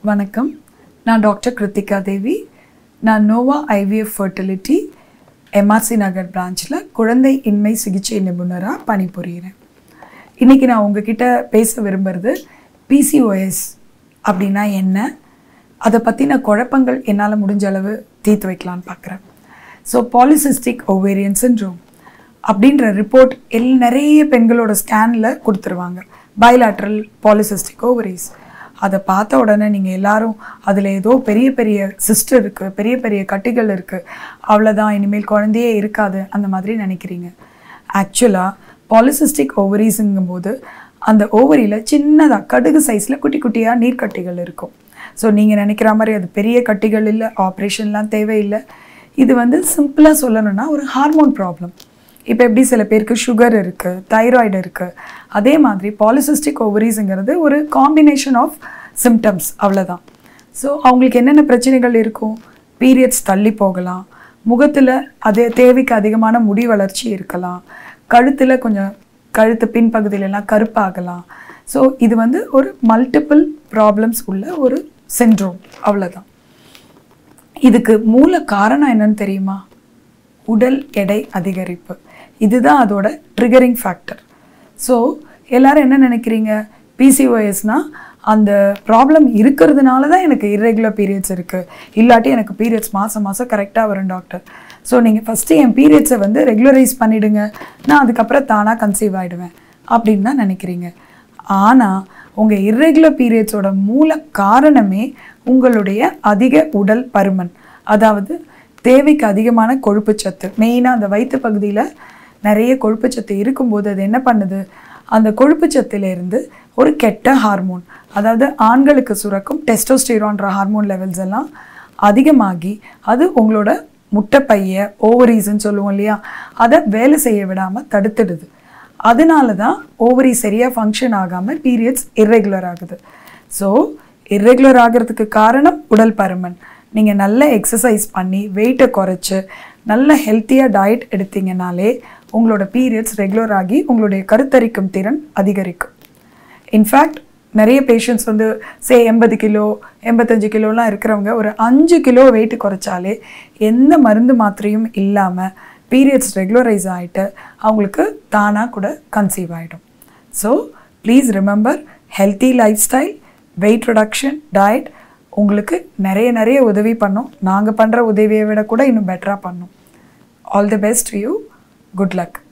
வணக்கம் நான் டாக்டர் கிருத்திகா தேவி நான் Nova IVF fertility MRC Nagar பிரான்ச்சில் குழந்தை இன்மை சிகிச்சை நிபுணராக பணிபுரிகிறேன் இன்றைக்கி நான் உங்ககிட்ட பேச விரும்புகிறது பிசிஓஎஸ் அப்படின்னா என்ன அதை பற்றின குழப்பங்கள் என்னால் முடிஞ்ச அளவு தீர்த்து வைக்கலான்னு பார்க்குறேன் ஸோ பாலிசிஸ்டிக் ஓவேரியன் சின்ட்ரோம் அப்படின்ற ரிப்போர்ட் எல் நிறைய பெண்களோட ஸ்கேனில் கொடுத்துருவாங்க பயலாட்ரல் பாலிசிஸ்டிக் ஓவரிஸ் அதை பார்த்த உடனே நீங்கள் எல்லாரும் அதில் ஏதோ பெரிய பெரிய சிஸ்டர் இருக்குது பெரிய பெரிய கட்டிகள் இருக்குது அவ்வளோதான் இனிமேல் குழந்தையே இருக்காது அந்த மாதிரி நினைக்கிறீங்க ஆக்சுவலாக பாலிசிஸ்டிக் ஓவரிஸுங்கும்போது அந்த ஓவரியில் சின்னதாக கடுகு சைஸில் குட்டி குட்டியாக நீர்க்கட்டிகள் இருக்கும் ஸோ நீங்கள் நினைக்கிற மாதிரி அது பெரிய கட்டிகள் இல்லை ஆப்ரேஷன்லாம் தேவையில்லை இது வந்து சிம்பிளாக சொல்லணும்னா ஒரு ஹார்மோன் ப்ராப்ளம் இப்போ எப்படி சில பேருக்கு சுகர் இருக்குது தைராய்டு இருக்குது அதே மாதிரி பாலிசிஸ்டிக் ஓவரிஸுங்கிறது ஒரு காம்பினேஷன் ஆஃப் சிம்டம்ஸ் அவ்வளோதான் ஸோ அவங்களுக்கு என்னென்ன பிரச்சனைகள் இருக்கும் பீரியட்ஸ் தள்ளி போகலாம் முகத்தில் அதே தேவைக்கு அதிகமான முடி வளர்ச்சி இருக்கலாம் கழுத்தில் கொஞ்சம் கழுத்து பின்பகுதியிலலாம் கருப்பாகலாம் ஸோ இது வந்து ஒரு மல்டிபிள் ப்ராப்ளம்ஸ் உள்ள ஒரு சின்ட்ரோம் அவ்வளோதான் இதுக்கு மூல காரணம் என்னன்னு தெரியுமா உடல் எடை அதிகரிப்பு இதுதான் அதோட ட்ரிகரிங் ஃபேக்டர் ஸோ எல்லாரும் என்ன நினைக்கிறீங்க பிசிஓஎஸ்னால் அந்த ப்ராப்ளம் இருக்கிறதுனால தான் எனக்கு இர்ரெகுலர் பீரியட்ஸ் இருக்குது இல்லாட்டி எனக்கு பீரியட்ஸ் மாதம் மாதம் கரெக்டாக வரும் டாக்டர் ஸோ நீங்கள் ஃபஸ்ட்டு என் பீரியட்ஸை வந்து ரெகுலரைஸ் பண்ணிவிடுங்க நான் அதுக்கப்புறம் தானாக கன்சீவ் ஆகிடுவேன் அப்படின்னு தான் நினைக்கிறீங்க ஆனால் உங்கள் இர்ரெகுலர் பீரியட்ஸோட மூல காரணமே உங்களுடைய அதிக உடல் பருமன் அதாவது தேவைக்கு அதிகமான கொழுப்புச்சத்து மெயினாக அந்த வயிற்று பகுதியில் நிறைய கொழுப்புச்சத்து இருக்கும்போது அது என்ன பண்ணுது அந்த கொழுப்புச்சத்துலேருந்து ஒரு கெட்ட ஹார்மோன் அதாவது ஆண்களுக்கு சுரக்கும் டெஸ்டோஸ்டிரான்ற ஹார்மோன் லெவல்ஸ் எல்லாம் அதிகமாகி அது உங்களோட முட்டைப்பைய ஓவரீஸ்ன்னு சொல்லுவோம் இல்லையா அதை வேலை செய்ய விடாமல் தடுத்துடுது அதனால தான் ஓவரி சரியாக ஃபங்க்ஷன் ஆகாமல் பீரியட்ஸ் இர்ரெகுலர் ஆகுது ஸோ இர்ரெகுலர் ஆகிறதுக்கு காரணம் உடல் பருமன் நீங்கள் நல்ல எக்ஸசைஸ் பண்ணி வெயிட்டை குறைச்சி நல்ல ஹெல்த்தியாக டயட் எடுத்தீங்கனாலே உங்களோட பீரியட்ஸ் ரெகுலர் ஆகி உங்களுடைய கருத்தரிக்கும் திறன் அதிகரிக்கும் இன்ஃபேக்ட் நிறைய பேஷண்ட்ஸ் வந்து சே எண்பது கிலோ எண்பத்தஞ்சு கிலோலாம் இருக்கிறவங்க ஒரு அஞ்சு கிலோ வெயிட் குறைச்சாலே எந்த மருந்து மாத்திரையும் இல்லாமல் பீரியட்ஸ் ரெகுலரைஸ் ஆகிட்டு அவங்களுக்கு தானாக கூட கன்சீவ் ஆகிடும் so please remember healthy lifestyle weight reduction diet உங்களுக்கு நிறைய நிறைய உதவி பண்ணும் நாங்கள் பண்ணுற உதவியை விட கூட இன்னும் பெட்டராக பண்ணும் all the best you good luck